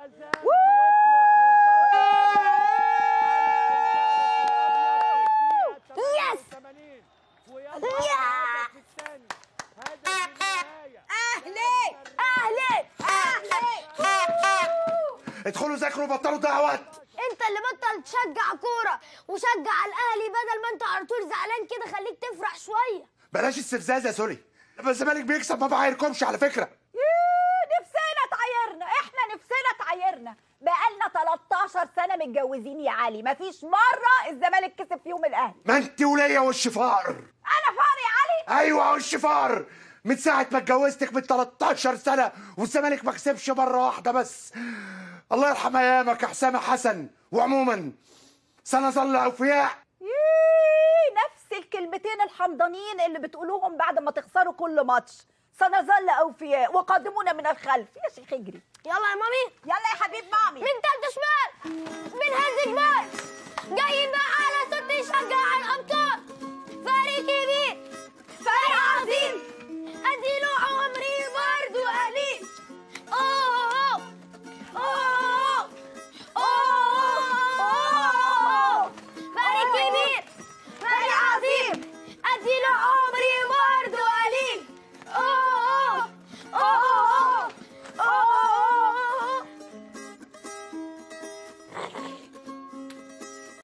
يس اهلي اهلي اهلي ادخلوا ذاكروا وبطلوا تضيعوا وقت انت اللي بطل تشجع كوره وشجع الاهلي بدل ما انت على طول زعلان كده خليك تفرح شويه بلاش استفزاز يا سوري لما الزمالك بيكسب ما بعايركمش على فكره ييه، نفسنا تعايرنا احنا نفسنا تعايرنا بقالنا 13 سنه متجوزين يا علي مفيش مره الزمالك كسب فيهم الاهلي ما انت وليا وش فقر انا فقر يا علي ايوه وش فقر من ساعة ما اتجوزتك من 13 سنة والزمالك ما كسبش مرة واحدة بس الله يرحم ايامك يا حسام حسن وعموما سنظل اوفياء ييه، نفس الكلمتين الحمضانين اللي بتقولوهم بعد ما تخسروا كل ماتش سنظل اوفياء وقادمون من الخلف يا شيخ اجري يلا يا مامي يلا